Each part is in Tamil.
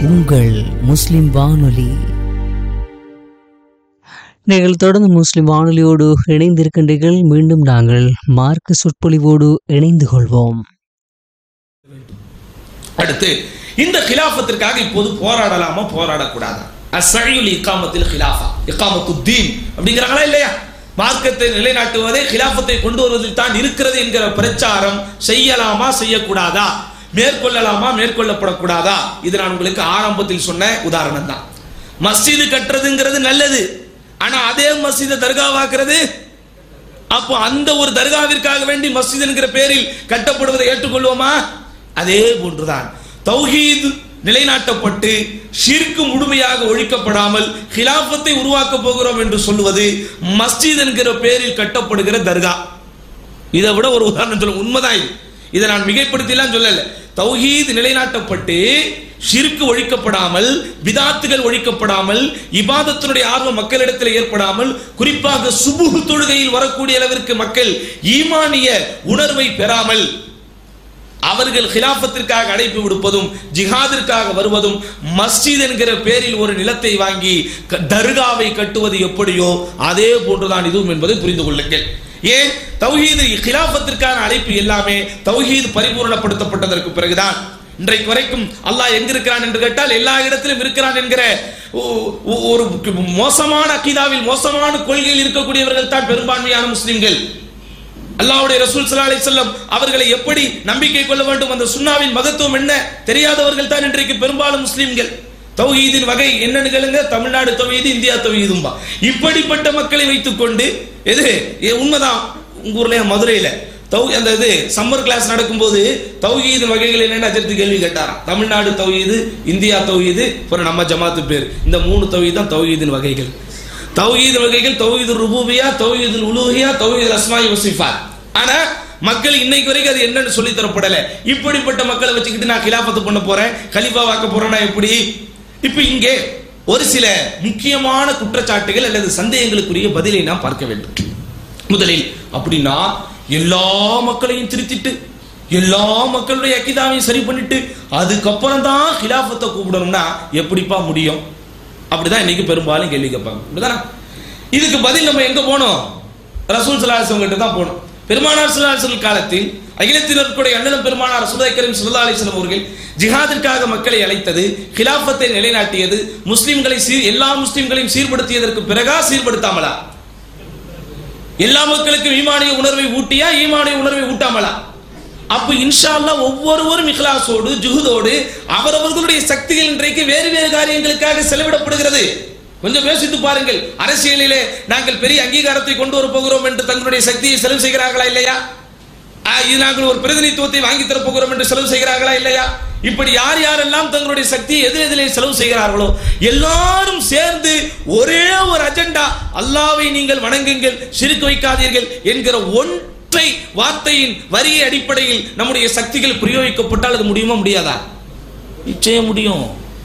உங்கள் முஸ்லிம் வானொலி நீங்கள் தொடர்ந்து முஸ்லிம் வானொலியோடு இணைந்திருக்கின்றீர்கள் மீண்டும் நாங்கள் மார்க்க சொற்பொழிவோடு இணைந்து கொள்வோம் அடுத்து இந்த கிலாஃபத்திற்காக இப்போது போராடலாமா போராடக்கூடாதா அசழியுல் இக்காமத்தில் கிலாஃபா இக்காமத்து தீன் அப்படிங்கிறாங்களா இல்லையா மார்க்கத்தை நிலைநாட்டுவதே கிலாஃபத்தை கொண்டு வருவதில் தான் இருக்கிறது என்கிற பிரச்சாரம் செய்யலாமா செய்யக்கூடாதா மேற்கொள்ளலாமா மேற்கொள்ளப்படக்கூடாதா இது நான் உங்களுக்கு ஆரம்பத்தில் சொன்ன உதாரணம் தான் மஸ்ஜிது கட்டுறதுங்கிறது நல்லது ஆனா அதே மஸ்ஜிதை தர்காவாக்குறது அப்போ அந்த ஒரு தர்காவிற்காக வேண்டி மஸ்ஜித் என்கிற பேரில் கட்டப்படுவதை ஏற்றுக்கொள்வோமா அதே போன்றுதான் தௌஹீத் நிலைநாட்டப்பட்டு ஷிர்க்கு முழுமையாக ஒழிக்கப்படாமல் ஹிலாஃபத்தை உருவாக்க போகிறோம் என்று சொல்லுவது மஸ்ஜித் என்கிற பேரில் கட்டப்படுகிற தர்கா இதை விட ஒரு உதாரணம் சொல்ல உண்மைதான் இது இதை நான் மிகைப்படுத்திலாம் சொல்லல தௌஹீத் நிலைநாட்டப்பட்டு ஷிர்க்கு ஒழிக்கப்படாமல் பிதாத்துகள் ஒழிக்கப்படாமல் இபாதத்தினுடைய ஆர்வம் மக்களிடத்தில் ஏற்படாமல் குறிப்பாக சுபுகு தொழுகையில் வரக்கூடிய அளவிற்கு மக்கள் ஈமானிய உணர்வை பெறாமல் அவர்கள் ஹிலாஃபத்திற்காக அழைப்பு விடுப்பதும் ஜிஹாதிற்காக வருவதும் மஸ்ஜித் என்கிற பேரில் ஒரு நிலத்தை வாங்கி க- தர்காவை கட்டுவது எப்படியோ அதே போன்றுதான் இதுவும் என்பதை புரிந்து கொள்ளுங்கள் ஏன் தௌஹீது ஹிலாஃபத்திற்கான அழைப்பு எல்லாமே தௌஹீது பரிபூரணப்படுத்தப்பட்டதற்கு பிறகுதான் இன்றைக்கு வரைக்கும் அல்லாஹ் எங்க இருக்கிறான் என்று கேட்டால் எல்லா இடத்திலும் இருக்கிறான் என்கிற ஒ- ஒ- ஒரு மோசமான அக்கீதாவில் மோசமான கொள்கையில் இருக்கக்கூடியவர்கள் தான் பெரும்பான்மையான முஸ்லிம்கள் அல்லாஹ்வுடைய ரசூல் ஸல்லல்லாஹு அலைஹி வஸல்லம் அவர்களை எப்படி நம்பிக்கை கொள்ள வேண்டும் அந்த சுன்னாவின் மகத்துவம் என்ன தெரியாதவர்கள் தான் இன்றைக்கு பெரும்பாலும் முஸ்லிம்கள் தௌஹீதின் வகை என்னன்னு கேளுங்க தமிழ்நாடு தௌஹீது இந்தியா தௌஹீதும்பா இப்படிப்பட்ட மக்களை வைத்துக்கொண்டு எது இது உண்மைதான் உங்க ஊர்ல மதுரையில தௌ அந்த இது சம்மர் கிளாஸ் நடக்கும்போது தௌஹீது வகைகள் என்னன்னு அஜர்த்து கேள்வி கேட்டாராம் தமிழ்நாடு தௌஹீது இந்தியா தௌஹீது அப்புறம் நம்ம ஜமாத்து பேர் இந்த மூணு தௌஹீத் தான் தௌஹீதின் வகைகள் தௌஹீத் வகைகள் தௌஹீது ருபூபியா தௌஹீது உலூஹியா தௌஹீது அஸ்மாயி வசிஃபாத் ஆனா மக்கள் இன்னைக்கு வரைக்கும் அது என்னன்னு சொல்லி தரப்படல இப்படிப்பட்ட மக்களை வச்சுக்கிட்டு நான் கிலாபத்து பண்ண போறேன் கலிஃபா வாக்க போறேன்னா எப்படி இப்ப இங்கே ஒரு சில முக்கியமான குற்றச்சாட்டுகள் அல்லது சந்தேகங்களுக்குரிய பதிலை நாம் பார்க்க வேண்டும் முதலில் அப்படின்னா எல்லா மக்களையும் திருத்திட்டு எல்லா மக்களுடைய அக்கிதாவையும் சரி பண்ணிட்டு அதுக்கப்புறம் தான் கிலாஃபத்தை கூப்பிடணும்னா எப்படிப்பா முடியும் அப்படிதான் இன்னைக்கு பெரும்பாலும் கேள்வி கேட்பாங்க அப்படிதானே இதுக்கு பதில் நம்ம எங்க போனோம் ரசூல் சலாஹம் கிட்ட தான் போனோம் பெருமானார் சலாஹல் காலத்தில் அகிலத்தினருக்குடைய அண்ணனும் பெருமானார் ரசூலை கரீம் சல்லா அலிஸ்லாம் அவர்கள் ஜிஹாதிற்காக மக்களை அழைத்தது கிலாஃபத்தை நிலைநாட்டியது முஸ்லிம்களை சீர் எல்லா முஸ்லிம்களையும் சீர்படுத்தியதற்கு பிறகா சீர்படுத்தாமலா எல்லா மக்களுக்கும் ஈமானிய உணர்வை ஊட்டியா ஈமானிய உணர்வை ஊட்டாமலா அப்ப இன்ஷா அல்லாஹ் ஒவ்வொருவரும் இஹ்லாஸோடு ஜுஹுதோடு அவரவர்களுடைய சக்திகள் இன்றைக்கு வேறு வேறு காரியங்களுக்காக செலவிடப்படுகிறது கொஞ்சம் யோசித்து பாருங்கள் அரசியலிலே நாங்கள் பெரிய அங்கீகாரத்தை கொண்டு வர போகிறோம் என்று தங்களுடைய சக்தியை செலவு செய்கிறார்களா இல்லையா ஆ, இது நாங்கள் ஒரு பிரதிநிதித்துவத்தை வாங்கி தரப் போகிறோம் என்று செலவு செய்கிறார்களா இல்லையா இப்படி யார் யாரெல்லாம் தங்களுடைய சக்தியை எதிர் எதிலே செலவு செய்கிறார்களோ எல்லாரும் சேர்ந்து ஒரே ஒரு அஜெண்டா அல்லாவை நீங்கள் வணங்குங்கள் சிறுக்கு வைக்காதீர்கள் என்கிற ஒன்றை வார்த்தையின் வரியை அடிப்படையில் நம்முடைய சக்திகள் பிரயோகிக்கப்பட்டால் அது முடியுமா முடியாதா நிச்சயம் முடியும்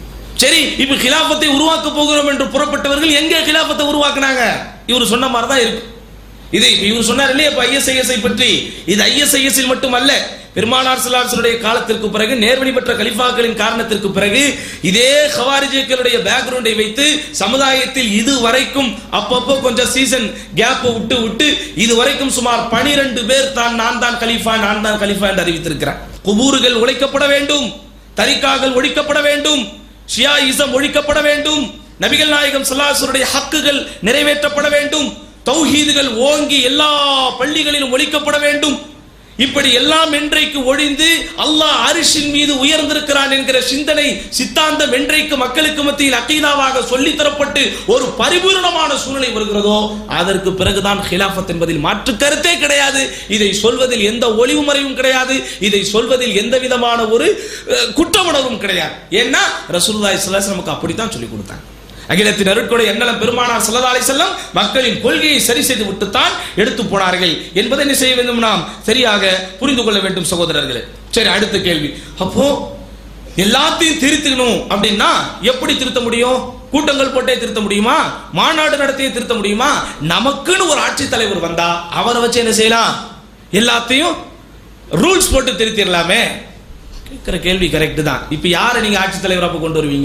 சரி இப்ப கிலாபத்தை உருவாக்க போகிறோம் என்று புறப்பட்டவர்கள் எங்க கிலாபத்தை உருவாக்குனாங்க இவர் சொன்ன மாதிரி தான் இருக்கு இது இவர் சொன்னார் இல்லையா இப்ப ஐஎஸ்ஐஎஸ்ஐ பற்றி இது ஐஎஸ்ஐஎஸ்ஸில் மட்டுமல்ல பெருமானார் சலாசனுடைய காலத்திற்கு பிறகு நேர்வழி பெற்ற கலிஃபாக்களின் காரணத்திற்கு பிறகு இதே ஹவாரிஜிக்களுடைய பேக்ரவுண்டை வைத்து சமுதாயத்தில் இது வரைக்கும் அப்பப்போ கொஞ்சம் சீசன் கேப் விட்டு விட்டு இது வரைக்கும் சுமார் பனிரெண்டு பேர் தான் நான் தான் கலிஃபா நான் தான் கலிஃபா என்று அறிவித்திருக்கிறார் குபூர்கள் உழைக்கப்பட வேண்டும் தரிக்காக்கள் ஒழிக்கப்பட வேண்டும் ஷியாயிசம் ஒழிக்கப்பட வேண்டும் நபிகள் நாயகம் ஸல்லல்லாஹு ஹக்குகள் நிறைவேற்றப்பட வேண்டும் தௌஹீதுகள் ஓங்கி எல்லா பள்ளிகளிலும் ஒழிக்கப்பட வேண்டும் இப்படி எல்லாம் என்றைக்கு ஒழிந்து அல்லாஹ் அரிசின் மீது உயர்ந்திருக்கிறான் என்கிற சிந்தனை சித்தாந்தம் என்றைக்கு மக்களுக்கு மத்தியில் அக்கீதாவாக சொல்லித் தரப்பட்டு ஒரு பரிபூரணமான சூழ்நிலை வருகிறதோ அதற்கு பிறகுதான் ஹிலாஃபத் என்பதில் மாற்று கருத்தே கிடையாது இதை சொல்வதில் எந்த ஒளிவு மறைவும் கிடையாது இதை சொல்வதில் எந்த விதமான ஒரு அஹ், குற்ற உணர்வும் கிடையாது ஏன்னா ரசூலுல்லாஹி ஸல்லல்லாஹு அலைஹி நமக்கு அப்படித்தான் சொல்லி கொடுத்தாங்க அகிலத்தின் அருட்கொடை எண்ணலம் பெருமானார் ஸல்லல்லாஹு அலைஹி வஸல்லம் மக்களின் கொள்கையை சரி செய்து விட்டுத்தான் எடுத்து போனார்கள் என்பதை என்ன செய்ய வேண்டும் நாம் சரியாக புரிந்து கொள்ள வேண்டும் சகோதரர்களே சரி அடுத்த கேள்வி அப்போ எல்லாத்தையும் திருத்தணும் அப்படின்னா எப்படி திருத்த முடியும் கூட்டங்கள் போட்டே திருத்த முடியுமா மாநாடு நடத்தியே திருத்த முடியுமா நமக்குன்னு ஒரு ஆட்சி தலைவர் வந்தா அவரை வச்சு என்ன செய்யலாம் எல்லாத்தையும் ரூல்ஸ் போட்டு திருத்திடலாமே கேட்கிற கேள்வி கரெக்ட் தான் இப்போ யாரை நீங்க ஆட்சித் தலைவராக கொண்டு வருவீங்க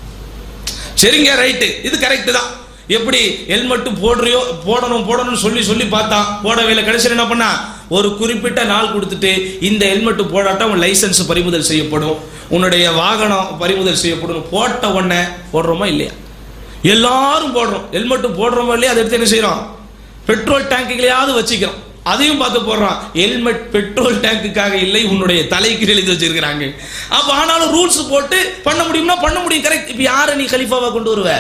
சரிங்க ரைட்டு இது கரெக்ட் தான் எப்படி ஹெல்மெட்டும் போடுறியோ போடணும் போடணும்னு சொல்லி சொல்லி பார்த்தான் போடவே இல்லை கடைசியில் என்ன பண்ணா ஒரு குறிப்பிட்ட நாள் கொடுத்துட்டு இந்த ஹெல்மெட் போடாட்டா உன் லைசன்ஸ் பறிமுதல் செய்யப்படும் உன்னுடைய வாகனம் பறிமுதல் செய்யப்படும் போட்ட உடனே போடுறோமா இல்லையா எல்லாரும் போடுறோம் ஹெல்மெட்டும் போடுறோமா இல்லையா அதை எடுத்து என்ன செய்யறோம் பெட்ரோல் டேங்குகளையாவது வச்சுக்கிறோம் அதையும் பார்த்து போடுறான் ஹெல்மெட் பெட்ரோல் டேங்குக்காக இல்லை உன்னுடைய தலைக்கு எழுதி வச்சிருக்கிறாங்க அப்ப ஆனாலும் ரூல்ஸ் போட்டு பண்ண முடியும்னா பண்ண முடியும் கரெக்ட் இப்ப யாரை நீ கலிஃபாவா கொண்டு வருவ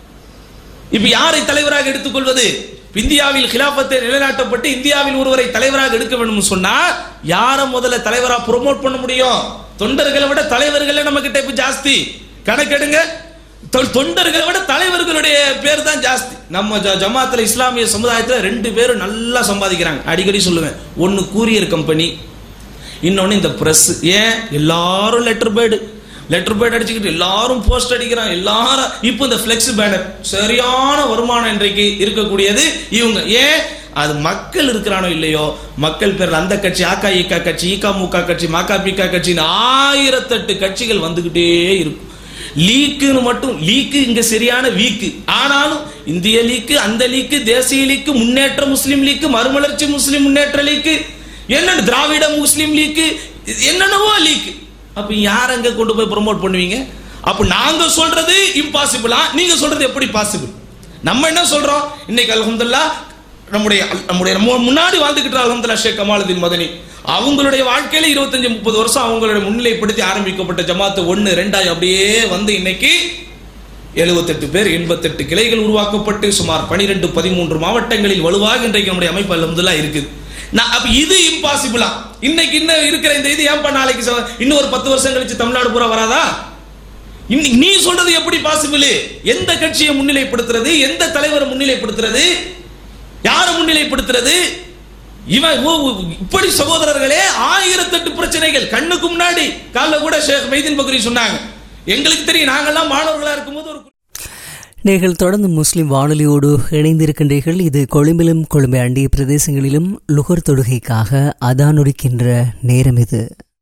இப்ப யாரை தலைவராக எடுத்துக்கொள்வது இந்தியாவில் கிலாபத்தை நிலைநாட்டப்பட்டு இந்தியாவில் ஒருவரை தலைவராக எடுக்க வேண்டும் சொன்னா யாரை முதல்ல தலைவரா ப்ரோமோட் பண்ண முடியும் தொண்டர்களை விட தலைவர்களே நம்ம கிட்ட இப்ப ஜாஸ்தி கணக்கெடுங்க தொ- தொண்டர்களை விட தலைவர்களுடைய பேர் தான் ஜாஸ்தி நம்ம ஜ- ஜமாத்துல இஸ்லாமிய சமுதாயத்துல ரெண்டு பேரும் நல்லா சம்பாதிக்கிறாங்க அடிக்கடி சொல்லுவேன் ஒன்னு கூரியர் கம்பெனி இன்னொன்னு இந்த பிரஸ் ஏன் எல்லாரும் லெட்டர் பேர்டு லெட்டர் பேர்டு அடிச்சுக்கிட்டு எல்லாரும் போஸ்ட் அடிக்கிறாங்க எல்லாரும் இப்போ இந்த ஃபிளெக்ஸ் பேனர் சரியான வருமானம் இன்றைக்கு இருக்கக்கூடியது இவங்க ஏன் அது மக்கள் இருக்கிறானோ இல்லையோ மக்கள் பேர்ல அந்த கட்சி ஆக்கா ஈக்கா கட்சி ஈகா மூக்கா கட்சி மாக்கா பீக்கா கட்சின்னு ஆயிரத்தெட்டு கட்சிகள் வந்துகிட்டே இருக்கும் லீக்குன்னு மட்டும் லீக்கு இங்க சரியான வீக்கு ஆனாலும் இந்திய லீக்கு அந்த லீக்கு தேசிய லீக்கு முன்னேற்ற முஸ்லிம் லீக்கு மறுமலர்ச்சி முஸ்லிம் முன்னேற்ற லீக்கு என்ன திராவிட முஸ்லிம் லீக்கு என்னென்னவோ லீக்கு அப்ப யார் அங்க கொண்டு போய் ப்ரோமோட் பண்ணுவீங்க அப்ப நாங்க சொல்றது இம்பாசிபிளா நீங்க சொல்றது எப்படி பாசிபிள் நம்ம என்ன சொல்றோம் இன்னைக்கு அல்ஹம்துலில்லாஹ் நம்முடைய நம்முடைய நம்ம முன்னாடி வாழ்ந்துகிட்டு அல்ஹம்துலில்லாஹ் ஷேக் கமாலுதீன் மதனி அவங்களுடைய வாழ்க்கையில இருபத்தஞ்சு முப்பது வருஷம் அவங்களுடைய முன்னிலைப்படுத்தி ஆரம்பிக்கப்பட்ட ஜமாத்து ஒன்னு ரெண்டாய் அப்படியே வந்து இன்னைக்கு எழுபத்தெட்டு பேர் எண்பத்தெட்டு கிளைகள் உருவாக்கப்பட்டு சுமார் பனிரெண்டு பதிமூன்று மாவட்டங்களில் வலுவாக இன்றைக்கு நம்முடைய அமைப்பு அல்ஹம்துலில்லாஹ் இருக்குது நான் அப்ப இது இம்பாசிபிளா இன்னைக்கு இன்னும் இருக்கிற இந்த இது ஏன்பா நாளைக்கு ச- இன்னும் ஒரு பத்து வருஷம் கழிச்சு தமிழ்நாடு பூரா வராதா இன்னைக்கு நீ சொல்றது எப்படி பாசிபிள் எந்த கட்சியை முன்னிலைப்படுத்துறது எந்த தலைவரை முன்னிலைப்படுத்துறது யாரை முன்னிலைப்படுத்துறது இவன் ஓ, ஓ, இப்படி சகோதரர்களே ஆயிரத்தெட்டு பிரச்சனைகள் கண்ணுக்கு முன்னாடி காலைல கூட ஷேக் மைதீன் பக்ரி சொன்னாங்க எங்களுக்கு தெரியும் நாங்கெல்லாம் மாணவர்களா இருக்கும்போது ஒரு நீங்கள் தொடர்ந்து முஸ்லிம் வானொலியோடு இணைந்திருக்கின்றீர்கள் இது கொழும்பிலும் கொழும்பை அண்டிய பிரதேசங்களிலும் லுகர் தொடுகைக்காக அதானொடுக்கின்ற நேரம் இது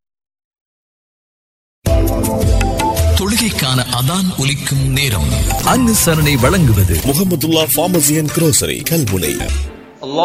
தொழுகைக்கான அதான் ஒலிக்கும் நேரம் அனுசரணை வழங்குவது Muhammadulla pharmacy and grocery Kalmunai